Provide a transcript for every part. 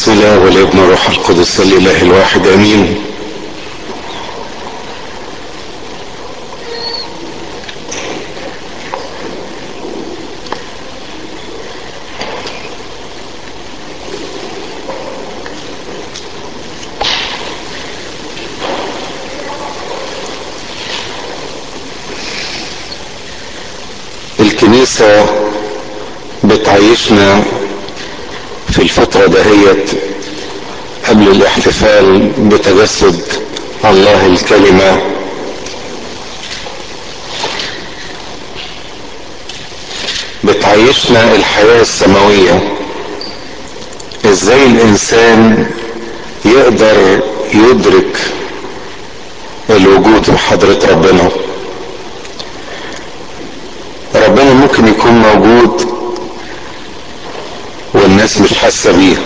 بسم الله والابن والروح القدس الاله الواحد امين الكنيسة بتعيشنا في الفترة دهيت قبل الاحتفال بتجسد الله الكلمة بتعيشنا الحياة السماوية ازاي الانسان يقدر يدرك الوجود في حضرة ربنا ربنا ممكن يكون موجود والناس مش حاسه بيه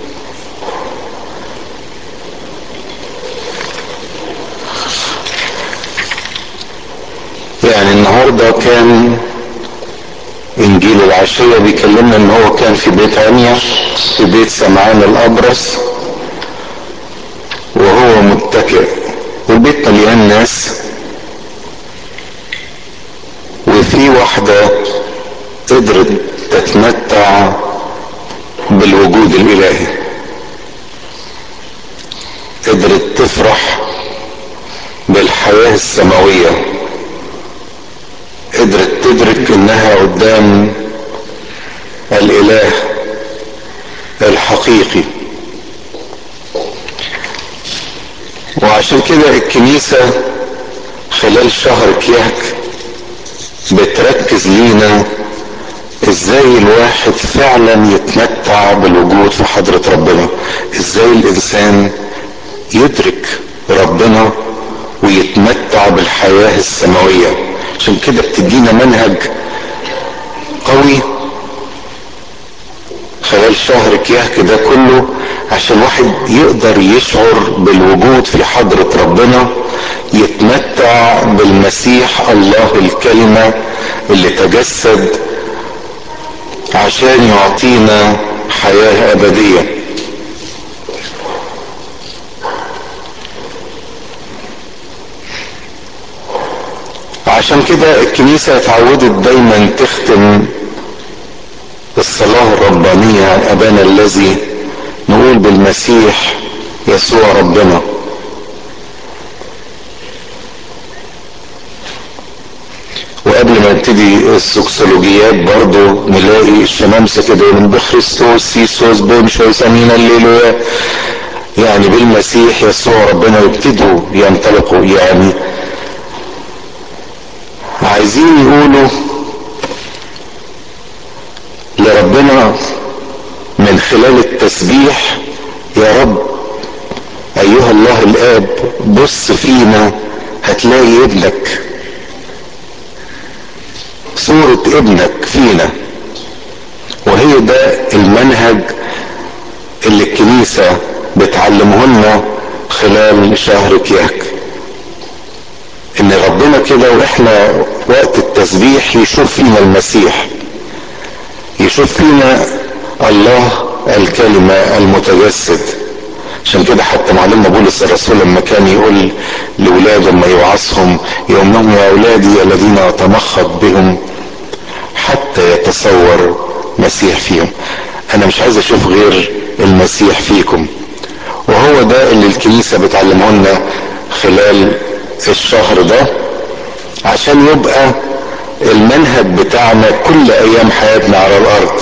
يعني النهارده كان انجيل العشيه بيكلمنا ان هو كان في بيت عنيا في بيت سمعان الابرص وهو متكئ والبيت مليان ناس وفي واحده قدرت تتمتع بالوجود الالهي قدرت تفرح بالحياه السماويه قدرت تدرك انها قدام الاله الحقيقي وعشان كده الكنيسه خلال شهر كياك بتركز لينا ازاي الواحد فعلا يتمتع بالوجود في حضرة ربنا ازاي الانسان يدرك ربنا ويتمتع بالحياة السماوية عشان كده بتدينا منهج قوي خلال شهر كياك ده كله عشان واحد يقدر يشعر بالوجود في حضرة ربنا يتمتع بالمسيح الله الكلمة اللي تجسد عشان يعطينا حياة أبدية عشان كده الكنيسة اتعودت دايما تختم الصلاة الربانية أبانا الذي نقول بالمسيح يسوع ربنا وقبل ما نبتدي السكسولوجيات برضو نلاقي الشمامسة كده يقولون بخريستوس سيسوس بونشوس امين الليلويا يعني بالمسيح يسوع ربنا يبتدوا ينطلقوا يعني عايزين يقولوا لربنا من خلال التسبيح يا رب ايها الله الاب بص فينا هتلاقي ابنك صورة ابنك فينا وهي ده المنهج اللي الكنيسة بتعلمه لنا خلال شهر كياك ان ربنا كده واحنا وقت التسبيح يشوف فينا المسيح يشوف فينا الله الكلمة المتجسد عشان كده حتى معلمنا بولس الرسول لما كان يقول لاولاده لما يوعظهم يقول لهم يا اولادي الذين اتمخض بهم حتى يتصور مسيح فيهم انا مش عايز اشوف غير المسيح فيكم وهو ده اللي الكنيسة بتعلمه لنا خلال الشهر ده عشان يبقى المنهج بتاعنا كل ايام حياتنا على الارض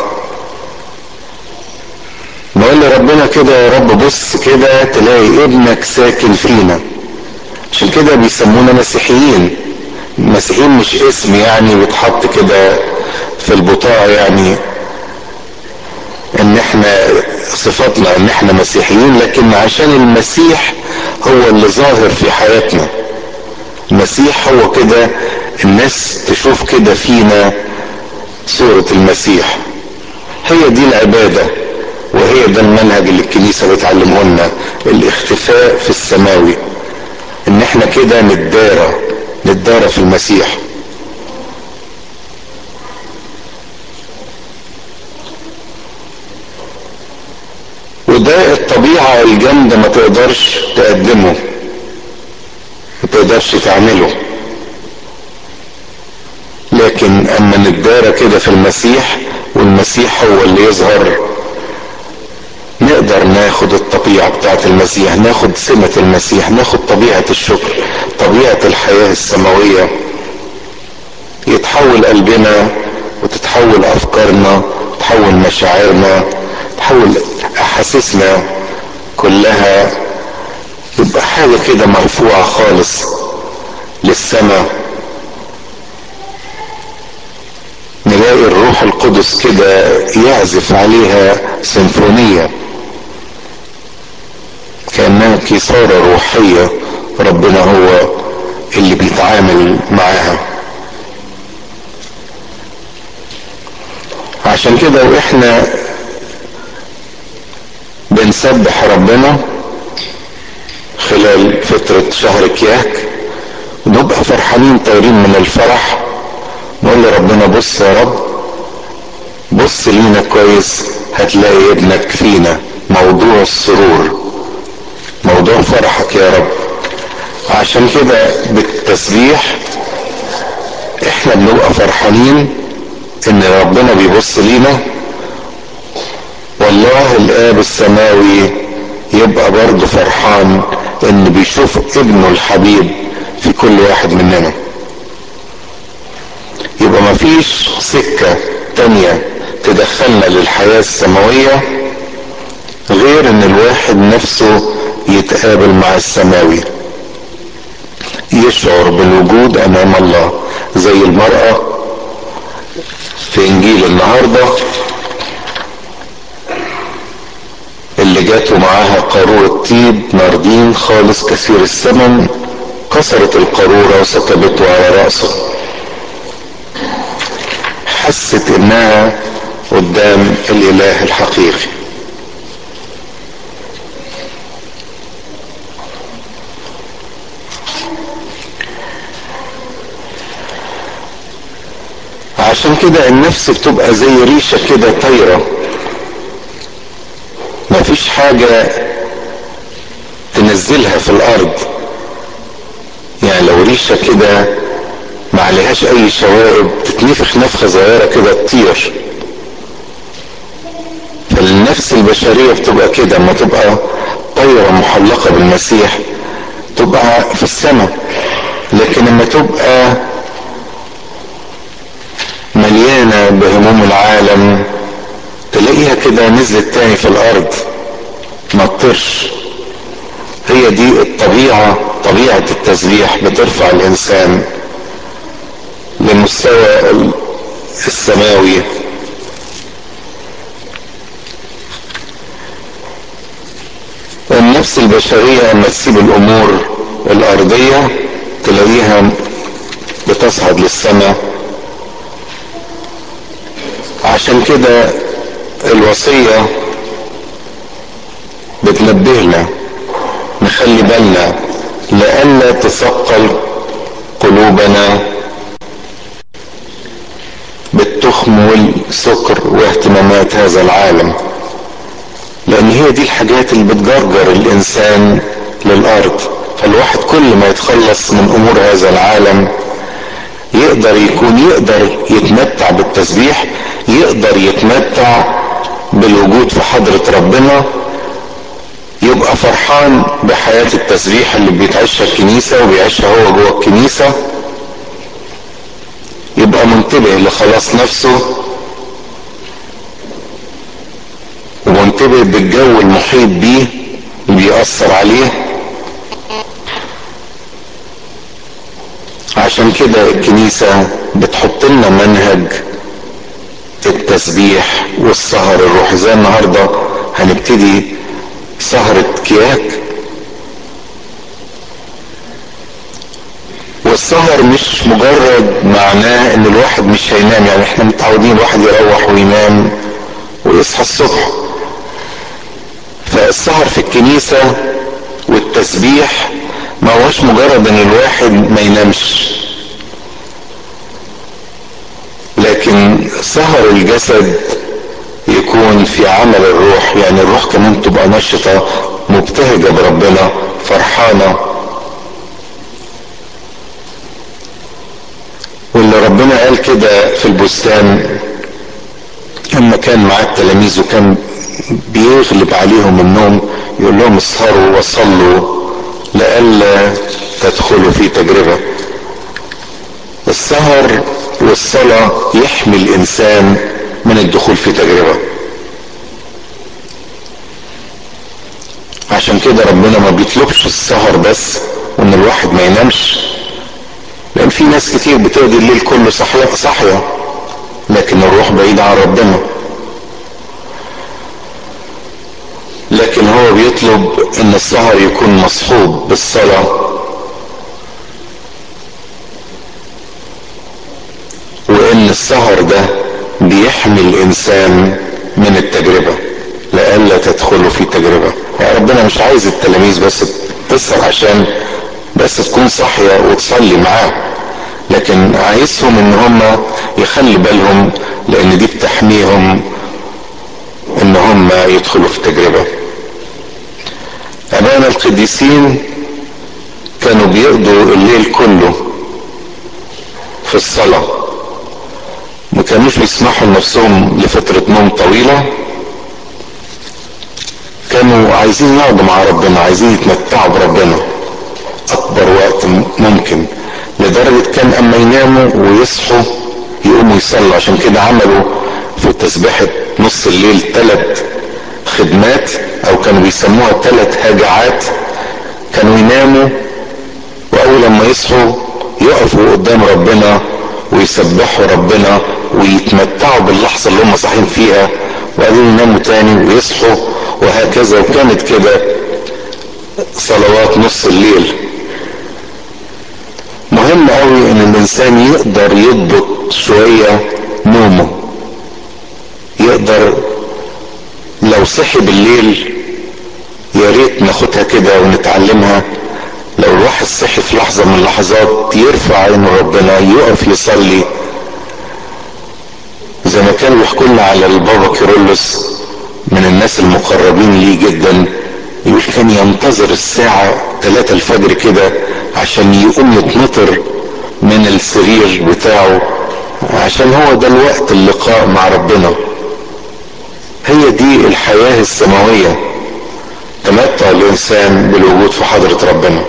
نقول لربنا كده يا رب بص كده تلاقي ابنك ساكن فينا عشان كده بيسمونا مسيحيين مسيحيين مش اسم يعني بيتحط كده في البطاقة يعني ان احنا صفاتنا ان احنا مسيحيين لكن عشان المسيح هو اللي ظاهر في حياتنا المسيح هو كده الناس تشوف كده فينا صورة المسيح هي دي العبادة وهي ده المنهج اللي الكنيسة بتعلمه لنا الاختفاء في السماوي ان احنا كده نتدارى نتدارى في المسيح وده الجامدة ما تقدرش تقدمه ما تقدرش تعمله لكن اما نتدارى كده في المسيح والمسيح هو اللي يظهر نقدر ناخد الطبيعة بتاعت المسيح ناخد سمة المسيح ناخد طبيعة الشكر طبيعة الحياة السماوية يتحول قلبنا وتتحول افكارنا تتحول مشاعرنا تتحول احاسيسنا كلها يبقى حاجة كده مرفوعة خالص للسماء نلاقي الروح القدس كده يعزف عليها سيمفونية كأنها كسارة روحية ربنا هو اللي بيتعامل معاها عشان كده واحنا بنسبح ربنا خلال فترة شهر كياك نبقى فرحانين طايرين من الفرح نقول لربنا بص يا رب بص لينا كويس هتلاقي ابنك فينا موضوع السرور موضوع فرحك يا رب عشان كده بالتسبيح احنا بنبقى فرحانين ان ربنا بيبص لينا والله الاب السماوي يبقى برضه فرحان ان بيشوف ابنه الحبيب في كل واحد مننا يبقى مفيش سكة تانية تدخلنا للحياة السماوية غير ان الواحد نفسه يتقابل مع السماوي يشعر بالوجود امام الله زي المرأة في انجيل النهاردة اللي جاته معاها قارورة طيب ناردين خالص كثير الثمن كسرت القارورة وسكبته على رأسه حست انها قدام الاله الحقيقي عشان كده النفس بتبقى زي ريشة كده طايرة مفيش حاجة تنزلها في الارض يعني لو ريشة كده ما عليهاش اي شوائب تتنفخ نفخة صغيرة كده تطير فالنفس البشرية بتبقى كده اما تبقى طايرة محلقة بالمسيح تبقى في السماء لكن اما تبقى مليانة بهموم العالم تلاقيها كده نزلت تاني في الارض ما تطرش هي دي الطبيعة طبيعة التسبيح بترفع الانسان للمستوى السماوي النفس البشرية لما تسيب الامور الارضية تلاقيها بتصعد للسماء عشان كده الوصية بتنبهنا نخلي بالنا لئلا تثقل قلوبنا بالتخم والسكر واهتمامات هذا العالم لان هي دي الحاجات اللي بتجرجر الانسان للارض فالواحد كل ما يتخلص من امور هذا العالم يقدر يكون يقدر يتمتع بالتسبيح يقدر يتمتع بالوجود في حضرة ربنا يبقى فرحان بحياة التسبيح اللي بيتعيشها الكنيسة وبيعيشها هو جوه الكنيسة يبقى منتبه لخلاص نفسه ومنتبه بالجو المحيط بيه اللي بيأثر عليه عشان كده الكنيسة بتحط لنا منهج التسبيح والسهر الروحي زي النهارده هنبتدي سهرة كياك والسهر مش مجرد معناه ان الواحد مش هينام يعني احنا متعودين الواحد يروح وينام ويصحى الصبح فالسهر في الكنيسة والتسبيح ما هوش مجرد ان الواحد ما ينامش لكن سهر الجسد يكون في عمل الروح يعني الروح كمان تبقى نشطة مبتهجة بربنا فرحانة واللي ربنا قال كده في البستان لما كان معاه التلاميذ وكان بيغلب عليهم النوم يقول لهم اسهروا وصلوا لئلا تدخلوا في تجربة السهر والصلاة يحمي الإنسان من الدخول في تجربة عشان كده ربنا ما بيطلبش السهر بس وان الواحد ما ينامش لان في ناس كتير بتقضي الليل كله صاحية صاحية لكن الروح بعيدة عن ربنا لكن هو بيطلب ان السهر يكون مصحوب بالصلاة وان السهر ده بيحمي الانسان من التجربة لئلا تدخلوا في تجربة يعني ربنا مش عايز التلاميذ بس تسهر عشان بس تكون صاحية وتصلي معاه لكن عايزهم ان هم يخلي بالهم لان دي بتحميهم ان هم يدخلوا في تجربة ابانا القديسين كانوا بيقضوا الليل كله في الصلاة ما كانوش بيسمحوا لنفسهم لفترة نوم طويلة كانوا عايزين يقعدوا مع ربنا عايزين يتمتعوا بربنا اكبر وقت ممكن لدرجة كان اما يناموا ويصحوا يقوموا يصلوا عشان كده عملوا في تسبيحة نص الليل ثلاث خدمات او كانوا بيسموها ثلاث هجعات كانوا يناموا واول لما يصحوا يقفوا قدام ربنا ويسبحوا ربنا ويتمتعوا باللحظة اللي هم صاحيين فيها وبعدين يناموا تاني ويصحوا وهكذا وكانت كده صلوات نص الليل مهم قوي ان الانسان يقدر يضبط شوية نومه يقدر لو صحي بالليل يا ريت ناخدها كده ونتعلمها لو الواحد صحي في لحظة من اللحظات يرفع عينه ربنا يقف يصلي زي ما كانوا بيحكوا لنا على البابا كيرلس من الناس المقربين ليه جدا يقول كان ينتظر الساعة 3 الفجر كده عشان يقوم يتنطر من السرير بتاعه عشان هو ده الوقت اللقاء مع ربنا هي دي الحياة السماوية تمتع الإنسان بالوجود في حضرة ربنا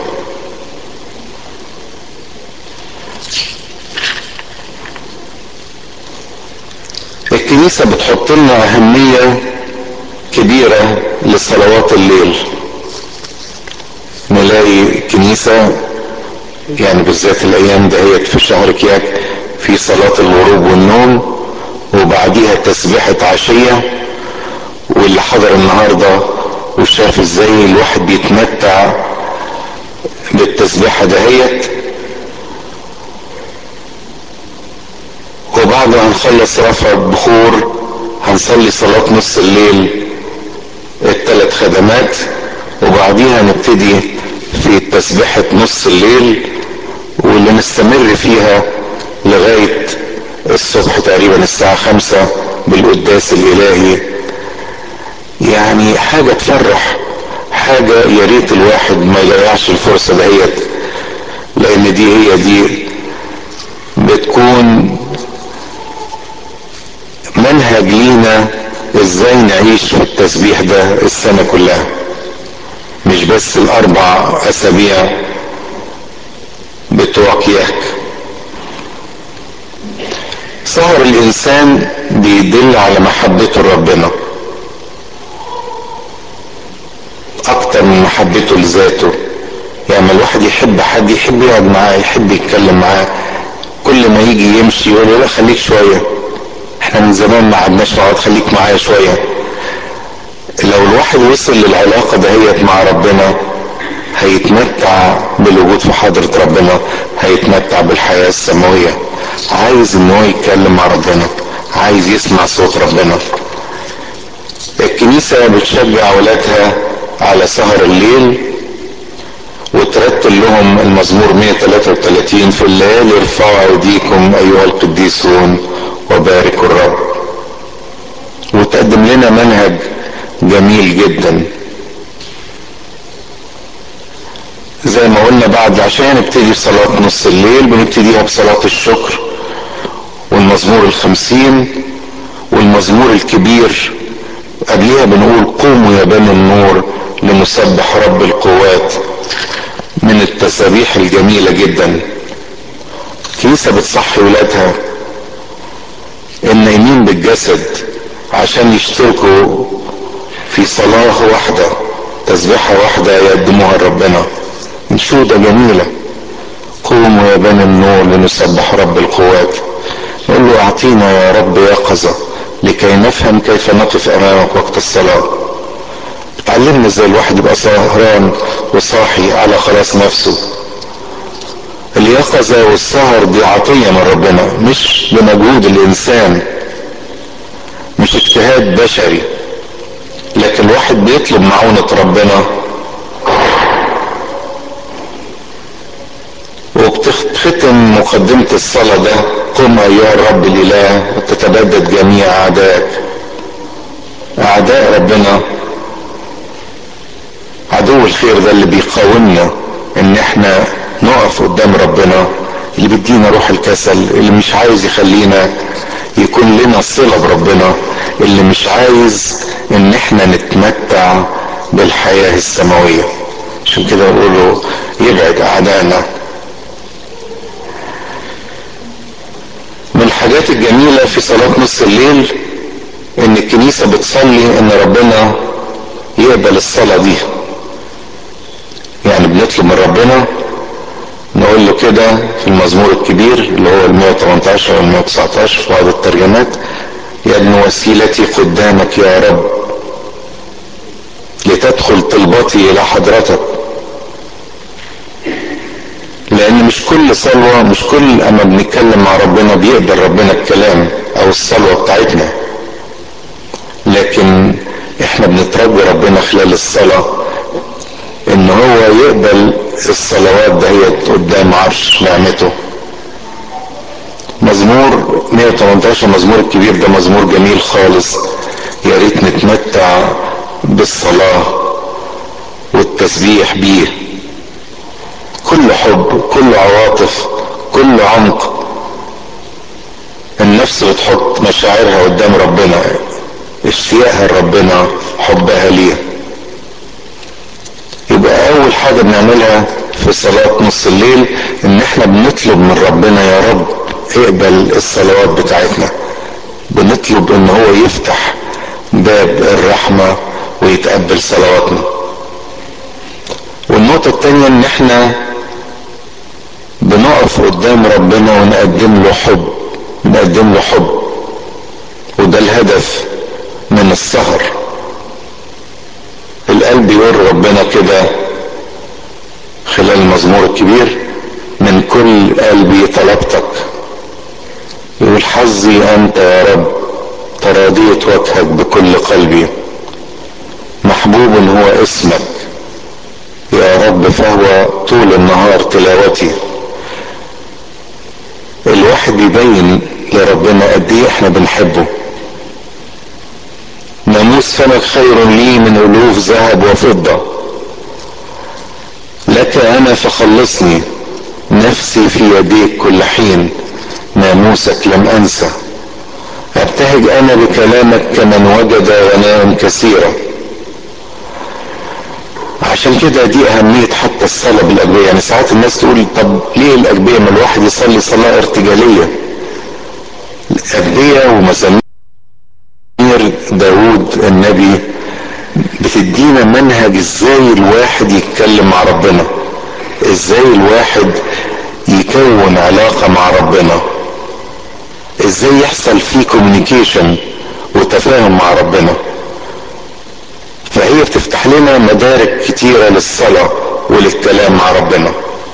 الكنيسة بتحط لنا أهمية كبيرة لصلوات الليل نلاقي كنيسة يعني بالذات الأيام دهيت في شهر كياك في صلاة الغروب والنوم وبعديها تسبيحة عشية واللي حضر النهاردة وشاف ازاي الواحد بيتمتع بالتسبيحة دهيت وبعد ما نخلص رفع البخور هنصلي صلاة نص الليل الثلاث خدمات وبعديها نبتدي في تسبيحة نص الليل واللي نستمر فيها لغاية الصبح تقريبا الساعة خمسة بالقداس الإلهي يعني حاجة تفرح حاجة يا ريت الواحد ما يضيعش الفرصة دهيت لأن دي هي دي بتكون منهج لينا ازاي نعيش في التسبيح ده السنة كلها مش بس الاربع اسابيع بتوع كياك سهر الانسان بيدل على محبته لربنا اكتر من محبته لذاته يعني الواحد يحب حد يحب يقعد معاه يحب يتكلم معاه كل ما يجي يمشي يقول له لا خليك شويه احنا من زمان ما قعدناش نقعد خليك معايا شويه لو الواحد وصل للعلاقه دهيت مع ربنا هيتمتع بالوجود في حضرة ربنا هيتمتع بالحياة السماوية عايز ان هو يتكلم مع ربنا عايز يسمع صوت ربنا الكنيسة بتشجع ولادها على سهر الليل وترتل لهم المزمور 133 في الليالي ارفعوا ايديكم ايها القديسون وباركوا الرب وتقدم لنا منهج جميل جدا زي ما قلنا بعد عشان نبتدي بصلاة نص الليل بنبتديها بصلاة الشكر والمزمور الخمسين والمزمور الكبير قبليها بنقول قوموا يا بني النور لنسبح رب القوات من التسابيح الجميلة جدا كنيسة بتصحي ولادها النايمين بالجسد عشان يشتركوا في صلاة واحدة تسبيحة واحدة يقدموها لربنا انشودة جميلة قوموا يا بني النور لنسبح رب القوات نقول له اعطينا يا رب يقظة لكي نفهم كيف نقف امامك وقت الصلاة تعلمنا ازاي الواحد يبقى سهران وصاحي على خلاص نفسه اليقظة والسهر دي عطية من ربنا مش بمجهود الانسان مش اجتهاد بشري لكن الواحد بيطلب معونة ربنا وبتختم مقدمة الصلاة ده قم أيها الرب الإله وتتبدد جميع أعدائك أعداء ربنا عدو الخير ده اللي بيقاومنا إن إحنا نقف قدام ربنا اللي بيدينا روح الكسل اللي مش عايز يخلينا يكون لنا صلة بربنا اللي مش عايز ان احنا نتمتع بالحياة السماوية عشان كده يقولوا يبعد اعدائنا من الحاجات الجميلة في صلاة نص الليل ان الكنيسة بتصلي ان ربنا يقبل الصلاة دي يعني بنطلب من ربنا نقول له كده في المزمور الكبير اللي هو ال 118 وال 119 في بعض الترجمات يا ابن وسيلتي قدامك يا رب لتدخل طلبتي الى حضرتك لان مش كل صلوة مش كل اما بنتكلم مع ربنا بيقبل ربنا الكلام او الصلوة بتاعتنا لكن احنا بنترجى ربنا خلال الصلاة ان هو يقبل الصلوات دهيت قدام عرش نعمته مزمور 118 مزمور الكبير ده مزمور جميل خالص يا ريت نتمتع بالصلاة والتسبيح بيه كل حب كل عواطف كل عمق النفس بتحط مشاعرها قدام ربنا اشتياقها لربنا حبها ليه يبقى اول حاجة بنعملها في صلاة نص الليل ان احنا بنطلب من ربنا يا رب اقبل الصلوات بتاعتنا بنطلب ان هو يفتح باب الرحمة ويتقبل صلواتنا والنقطة التانية ان احنا بنقف قدام ربنا ونقدم له حب نقدم له حب وده الهدف من السهر القلب يقول ربنا كده خلال المزمور الكبير من كل قلبي طلبتك يقول حظي انت يا رب تراضيت وجهك بكل قلبي محبوب هو اسمك يا رب فهو طول النهار تلاوتي الواحد بيبين لربنا قد ايه احنا بنحبه ناموس فمك خير لي من الوف ذهب وفضه لك انا فخلصني نفسي في يديك كل حين ناموسك لم انسى ابتهج انا بكلامك كمن وجد غنائم كثيره عشان كده دي اهمية حتى الصلاة بالاجبية يعني ساعات الناس تقول طب ليه الاجبية ما الواحد يصلي صلاة ارتجالية الاجبية ومزامير داود النبي بتدينا منهج ازاي الواحد يتكلم مع ربنا ازاي الواحد يكون علاقة مع ربنا ازاي يحصل فيه كوميونيكيشن وتفاهم مع ربنا فهي بتفتح لنا مدارك كتيرة للصلاة وللكلام مع ربنا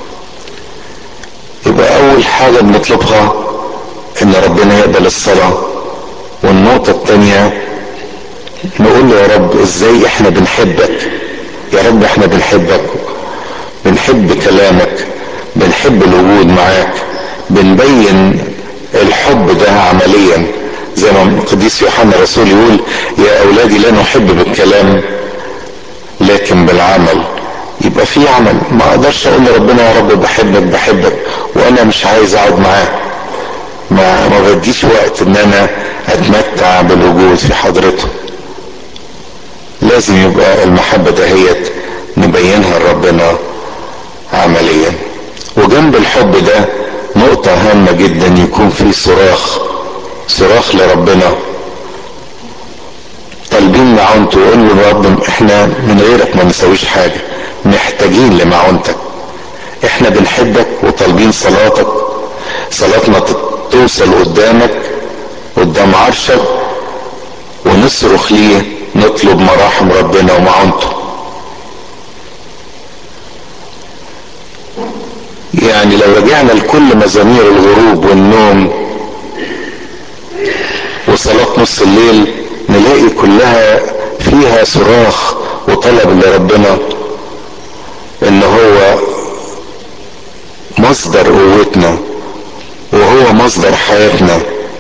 يبقى اول حاجة بنطلبها ان ربنا يقبل الصلاة والنقطة التانية نقول له يا رب ازاي احنا بنحبك يا رب احنا بنحبك بنحب كلامك بنحب الوجود معاك بنبين الحب ده عمليا زي ما القديس يوحنا الرسول يقول يا اولادي لا نحب بالكلام لكن بالعمل يبقى في في عمل ما اقدرش اقول لربنا يا رب بحبك بحبك وانا مش عايز اقعد معاه ما ما بديش وقت ان انا اتمتع بالوجود في حضرته لازم يبقى المحبة دهيت نبينها لربنا عمليا وجنب الحب ده نقطة هامة جدا يكون في صراخ صراخ لربنا طالبين معونته وقول له رب احنا من غيرك ما نسويش حاجة محتاجين لمعونتك احنا بنحبك وطالبين صلاتك صلاتنا توصل قدامك قدام عرشك ونصرخ ليه نطلب مراحم ربنا ومعونته يعني لو رجعنا لكل مزامير الغروب والنوم وصلاة نص الليل نلاقي كلها فيها صراخ وطلب لربنا ان هو مصدر قوتنا وهو مصدر حياتنا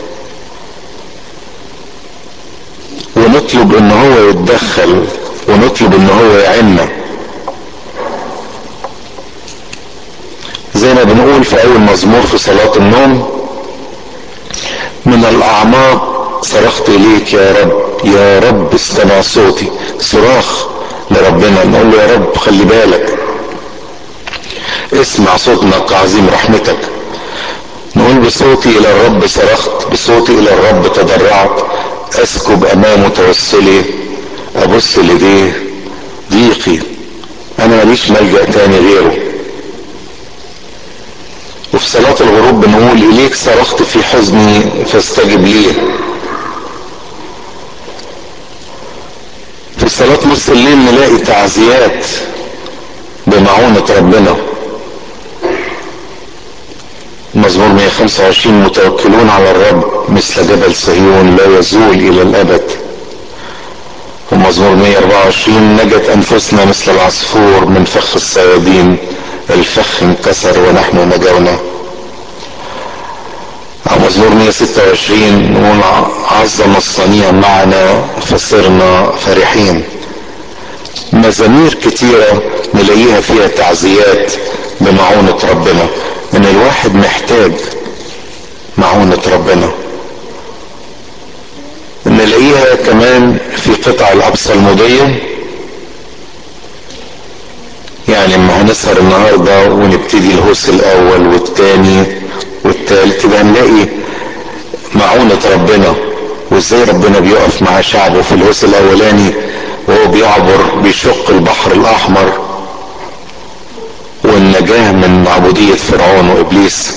ونطلب ان هو يتدخل ونطلب ان هو يعنا زي ما بنقول في اول مزمور في صلاة النوم من الاعماق صرخت اليك يا رب يا رب استمع صوتي صراخ لربنا نقول له يا رب خلي بالك اسمع صوتنا كعظيم رحمتك نقول بصوتي الى الرب صرخت بصوتي الى الرب تضرعت اسكب امامه توسلي ابص لديه ضيقي انا ماليش ملجا تاني غيره وفي صلاة الغروب بنقول إليك صرخت في حزني فاستجب لي في صلاة نص الليل نلاقي تعزيات بمعونة ربنا مزمور 125 متوكلون على الرب مثل جبل صهيون لا يزول إلى الأبد ومزمور 124 نجت أنفسنا مثل العصفور من فخ الصيادين الفخ انكسر ونحن نجونا أو مزمور 126 نقول عظم الصنيع معنا فصرنا فرحين مزامير كتيرة نلاقيها فيها تعزيات بمعونة ربنا ان الواحد محتاج معونة ربنا نلاقيها كمان في قطع الأقصى المضية يعني لما هنسهر النهاردة ونبتدي الهوس الأول والتاني والتالت كده هنلاقي معونة ربنا وازاي ربنا بيقف مع شعبه في الهوس الأولاني وهو بيعبر بيشق البحر الأحمر والنجاة من عبودية فرعون وإبليس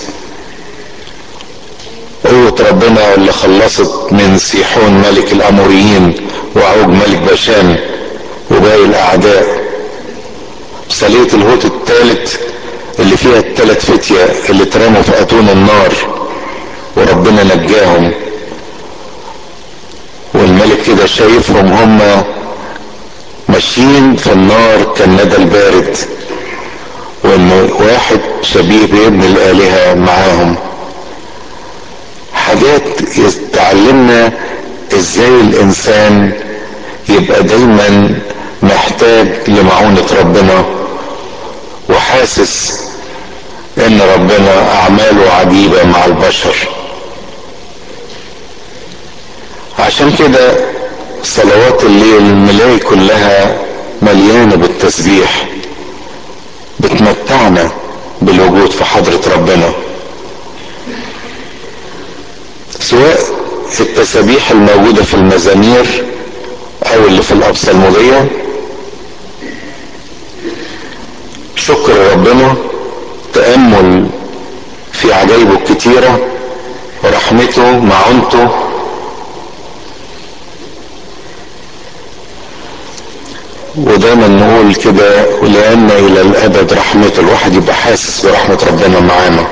قوة ربنا اللي خلصت من سيحون ملك الأموريين وعوج ملك باشان وباقي الأعداء صلية الهوت الثالث اللي فيها الثلاث فتية اللي اترموا في أتون النار وربنا نجاهم والملك كده شايفهم هم ماشيين في النار كالندى البارد وان واحد شبيه بابن الالهه معاهم حاجات تعلمنا ازاي الانسان يبقى دايما محتاج لمعونة ربنا وحاسس ان ربنا اعماله عجيبة مع البشر عشان كده صلوات الليل نلاقي كلها مليانة بالتسبيح بتمتعنا بالوجود في حضرة ربنا سواء التسابيح الموجودة في المزامير او اللي في الأبصى المضية شكر ربنا تأمل في عجائبه الكتيرة ورحمته معونته ودايما نقول كده ولأن إلى الأبد رحمته الواحد يبقى حاسس برحمة ربنا معانا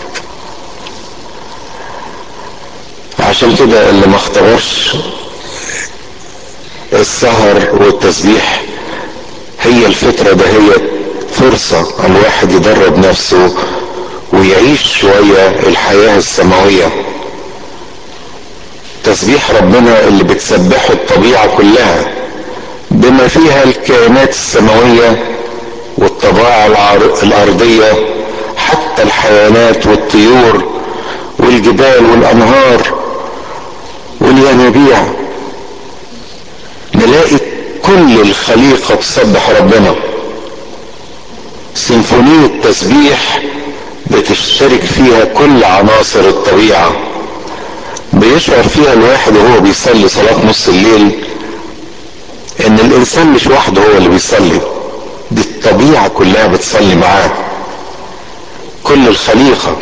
عشان كده اللي ما اختبرش السهر والتسبيح هي الفترة ده هي فرصة الواحد يدرب نفسه ويعيش شوية الحياة السماوية تسبيح ربنا اللي بتسبحه الطبيعة كلها بما فيها الكائنات السماوية والطبيعة والطبائع الارضية حتى الحيوانات والطيور والجبال والانهار والينابيع نلاقي كل الخليقة تسبح ربنا سيمفونية تسبيح بتشترك فيها كل عناصر الطبيعة بيشعر فيها الواحد وهو بيصلي صلاة نص الليل ان الانسان مش وحده هو اللي بيصلي دي الطبيعة كلها بتصلي معاه كل الخليقة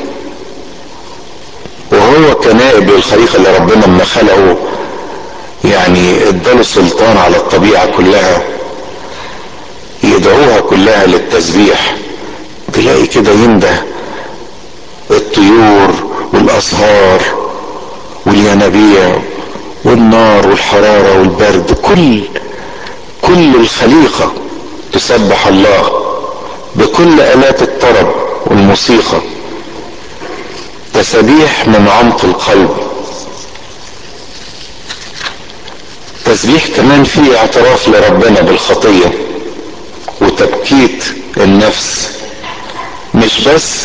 وهو كنائب للخليقة اللي ربنا لما خلقه يعني اداله سلطان على الطبيعة كلها يدعوها كلها للتسبيح تلاقي كده ينده الطيور والازهار والينابيع والنار والحرارة والبرد كل كل الخليقة تسبح الله بكل آلات الطرب والموسيقى تسبيح من عمق القلب تسبيح كمان فيه اعتراف لربنا بالخطية وتبكيت النفس مش بس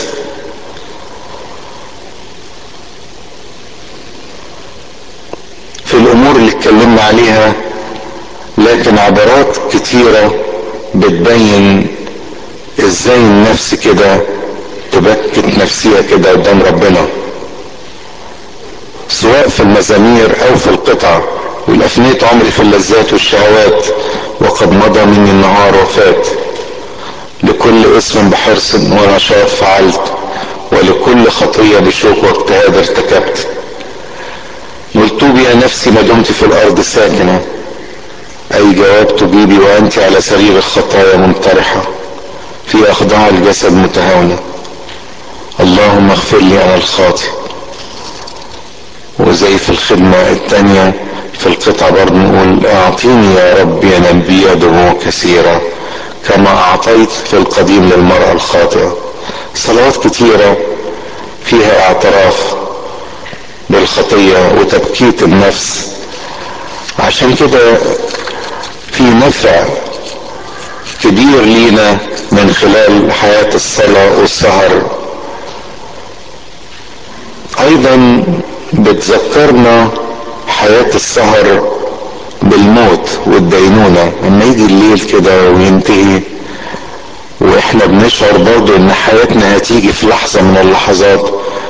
في الامور اللي اتكلمنا عليها لكن عبارات كتيرة بتبين ازاي النفس كده تبكت نفسيها كده قدام ربنا سواء في المزامير او في القطع والافنيت عمري في اللذات والشهوات وقد مضى مني النهار وفات لكل اسم بحرص ونشاط فعلت ولكل خطية بشوق واجتهاد ارتكبت قلت يا نفسي ما دمت في الارض ساكنة اي جواب تجيبي وانت على سرير الخطايا منطرحة في اخضاع الجسد متهاونة اللهم اغفر لي انا الخاطئ وزي في الخدمة التانية في القطعة برضه نقول اعطيني يا رب ينبيا دموع كثيرة كما اعطيت في القديم للمرأة الخاطئة صلوات كتيرة فيها اعتراف بالخطية وتبكيت النفس عشان كده في نفع كبير لينا من خلال حياة الصلاة والسهر ايضا بتذكرنا حياة السهر بالموت والدينونة لما يجي الليل كده وينتهي واحنا بنشعر برضو ان حياتنا هتيجي في لحظة من اللحظات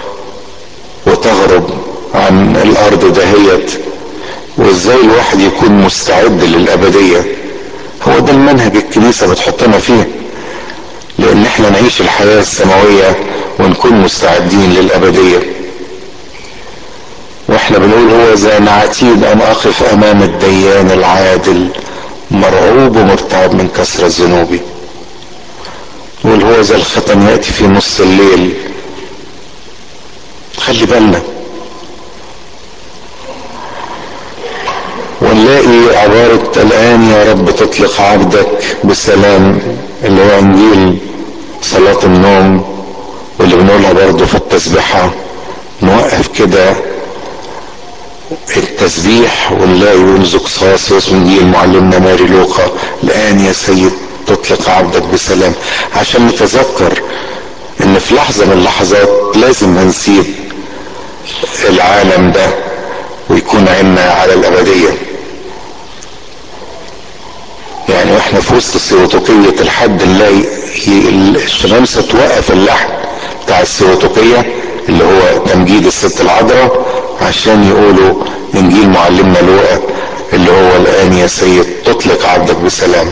وتغرب عن الارض دهيت وازاي الواحد يكون مستعد للابدية هو ده المنهج الكنيسة بتحطنا فيه لان احنا نعيش الحياة السماوية ونكون مستعدين للابدية واحنا بنقول هو ذا نعتيد ان اقف امام الديان العادل مرعوب ومرتعب من كثرة ذنوبي نقول هو ذا الختم يأتي في نص الليل خلي بالنا ونلاقي عبارة الآن يا رب تطلق عبدك بسلام اللي هو إنجيل صلاة النوم واللي بنقولها برضه في التسبيحة نوقف كده التسبيح ونلاقي ينزق صاص اسمه انجيل معلمنا ماري لوقا الآن يا سيد تطلق عبدك بسلام عشان نتذكر ان في لحظة من اللحظات لازم هنسيب العالم ده ويكون عنا على الابدية يعني واحنا في وسط السيروتوكية الحد نلاقي الشمامسة توقف اللحن بتاع السيروتوكية اللي هو تمجيد الست العذراء عشان يقولوا انجيل معلمنا لوقا اللي هو الان يا سيد تطلق عبدك بسلام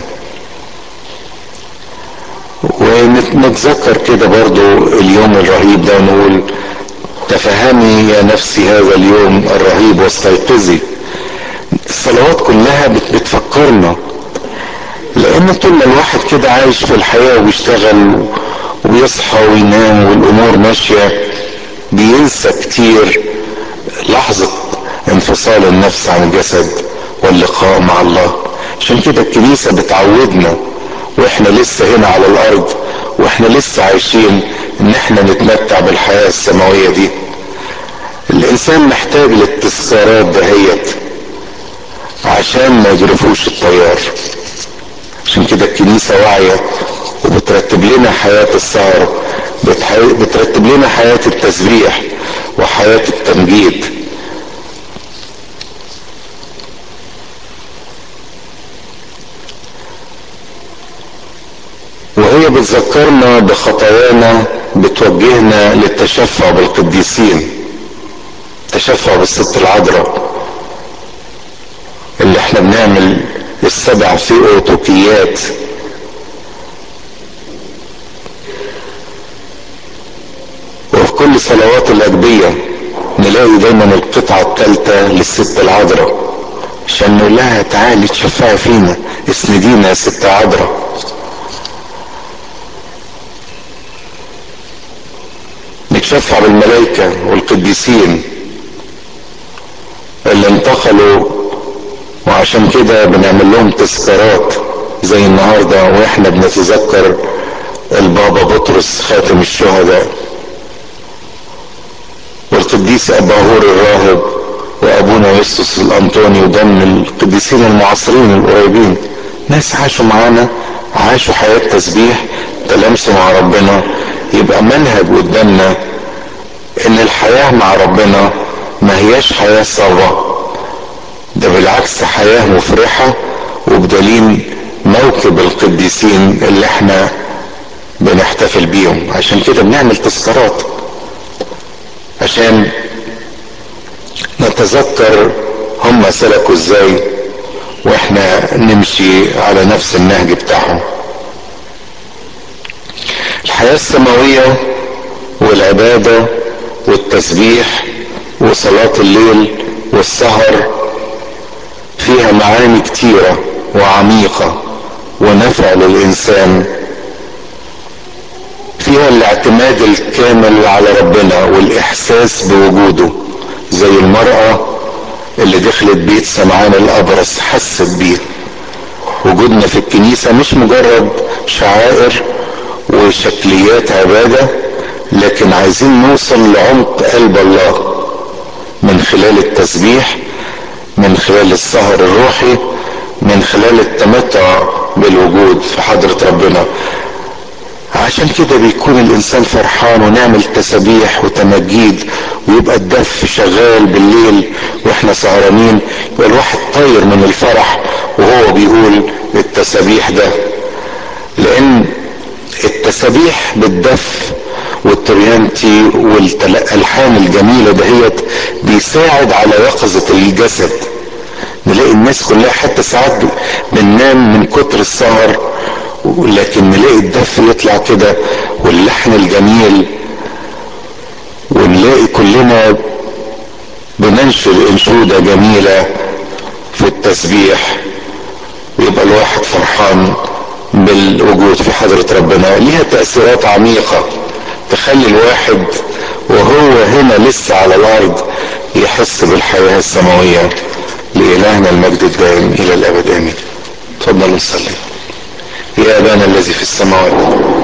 ونتذكر كده برضو اليوم الرهيب ده ونقول تفهمي يا نفسي هذا اليوم الرهيب واستيقظي الصلوات كلها بتفكرنا لان طول ما الواحد كده عايش في الحياة وبيشتغل ويصحى وينام والامور ماشية بينسى كتير لحظة انفصال النفس عن الجسد واللقاء مع الله عشان كده الكنيسة بتعودنا واحنا لسه هنا على الارض واحنا لسه عايشين ان احنا نتمتع بالحياة السماوية دي الانسان محتاج للتذكارات دهيت عشان ما يجرفوش الطيار عشان كده الكنيسة واعية وبت... بترتب لنا حياة السهر بترتب لنا حياة التسبيح وحياة التمجيد وهي بتذكرنا بخطايانا بتوجهنا للتشفع بالقديسين تشفع بالست العذراء اللي احنا بنعمل السبع في اوتوكيات وفي كل صلوات الاجبية نلاقي دايما القطعة الثالثة للست العذراء عشان نقول لها تعالي تشفعي فينا اسندينا يا ست عذراء نتشفع بالملائكة والقديسين اللي انتقلوا وعشان كده بنعمل لهم تذكارات زي النهاردة واحنا بنتذكر البابا بطرس خاتم الشهداء والقديس اباهور الراهب وابونا يسوس الانطوني وده من القديسين المعاصرين القريبين ناس عاشوا معانا عاشوا حياة تسبيح تلامسوا مع ربنا يبقى منهج قدامنا ان الحياة مع ربنا ما هياش حياة صعبة ده بالعكس حياة مفرحة وبدليل موكب القديسين اللي احنا بنحتفل بيهم عشان كده بنعمل تذكارات عشان نتذكر هم سلكوا ازاي واحنا نمشي على نفس النهج بتاعهم الحياة السماوية والعبادة والتسبيح وصلاة الليل والسهر فيها معاني كتيرة وعميقة ونفع للإنسان فيها الاعتماد الكامل على ربنا والإحساس بوجوده زي المرأة اللي دخلت بيت سمعان الأبرص حست بيه وجودنا في الكنيسة مش مجرد شعائر وشكليات عبادة لكن عايزين نوصل لعمق قلب الله من خلال التسبيح من خلال السهر الروحي من خلال التمتع بالوجود في حضرة ربنا عشان كده بيكون الانسان فرحان ونعمل تسابيح وتمجيد ويبقى الدف شغال بالليل واحنا سهرانين يبقى الواحد طاير من الفرح وهو بيقول التسابيح ده لان التسابيح بالدف والتريانتي والالحان الجميله دهيت بيساعد على يقظه الجسد نلاقي الناس كلها حتى ساعات بننام من كتر السهر لكن نلاقي الدف يطلع كده واللحن الجميل ونلاقي كلنا بننشر انشوده جميله في التسبيح ويبقى الواحد فرحان بالوجود في حضرة ربنا ليها تأثيرات عميقة تخلي الواحد وهو هنا لسه على الأرض يحس بالحياة السماوية لإلهنا المجد الدائم إلى الأبد آمين تفضلوا نصلي يا أبانا الذي في السماوات